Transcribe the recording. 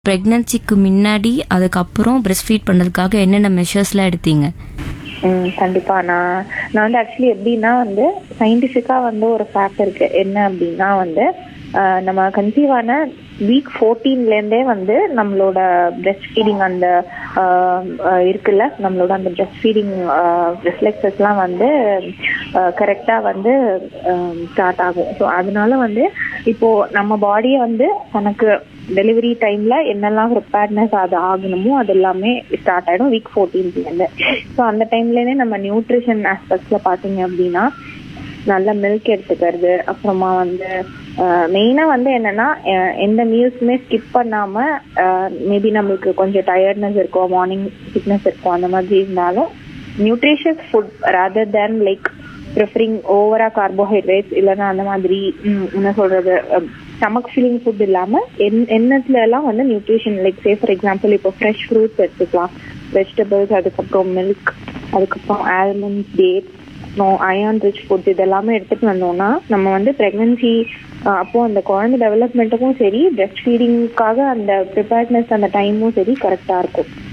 ப்ரெக்னன்சிக்கு முன்னாடி அதுக்கப்புறம் breast feet பண்ணுறதுக்காக என்னென்ன மெஷர்ஸ்லாம் எடுத்தீங்க ம் கண்டிப்பா நான் நான் வந்து ஆக்சுவலி எப்படின்னா வந்து சயின்டிஃபிக்கா வந்து ஒரு ஃபேக்ட் இருக்கு என்ன அப்படின்னா வந்து ஆஹ் நம்ம கன்சீவ் ஆன வீக் ஃபோர்டீன்லேருந்தே வந்து நம்மளோட பிரெஸ்ட் ஃபீடிங் அந்த ஆஹ் ஆஹ் இருக்குல்ல நம்மளோட அந்த பிரெஸ்ட் ஃபீடிங் ரிஃப்ளெக்ஸஸ்லாம் வந்து கரெக்டாக வந்து ஸ்டார்ட் ஆகும் ஸோ அதனால வந்து இப்போ நம்ம பாடியை வந்து தனக்கு டெலிவரி டைம்ல என்னெல்லாம் ப்ரிப்பேர்ட்னஸ் அது ஆகணுமோ அது எல்லாமே ஸ்டார்ட் ஆயிடும் வீக் ஃபோர்டீன்த்லேருந்து ஸோ அந்த டைம்லேயே நம்ம நியூட்ரிஷன் ஆஸ்பெக்ட்ஸ்ல பார்த்தீங்க அப்படின்னா நல்ல மில்க் எடுத்துக்கிறது அப்புறமா வந்து மெயினா வந்து என்னன்னா அஹ் எந்த மீல்ஸுமே ஸ்கிப் பண்ணாம மேபி நம்மளுக்கு கொஞ்சம் டயர்ட்னஸ் இருக்கும் மார்னிங் சிக்னஸ் இருக்கும் அந்த மாதிரி இருந்தாலும் nutritious food rather than like preferring ஓவரா கார்போஹைட்ரேட்ஸ் இல்லைன்னா அந்த மாதிரி ம், என்ன சொல்றது ஸ்டமக் ஃபில்லிங் ஃபுட் இல்லாம என் எண்ணத்துல எல்லாம் வந்து nutrition like say for example இப்போ ஃப்ரெஷ் ஃப்ரூட்ஸ் எடுத்துக்கலாம் வெஜிடபிள்ஸ் அதுக்கப்புறம் மில்க் அதுக்கப்புறம் ஆல்மண்ட்ஸ் டேட்ஸ் அப்புறம் அயர்ன் ரிச் ஃபுட் இதெல்லாமே எடுத்துட்டு வந்தோம்னா நம்ம வந்து ப்ரெக்னன்சி அப்போ அந்த குழந்தை டெவலப்மெண்ட்டுக்கும் சரி பிரெஸ்ட் ஃபீடிங்காக அந்த ப்ரிப்பேர்ட்னஸ் அந்த டைமும் சரி கரெக்டாக இருக்கும்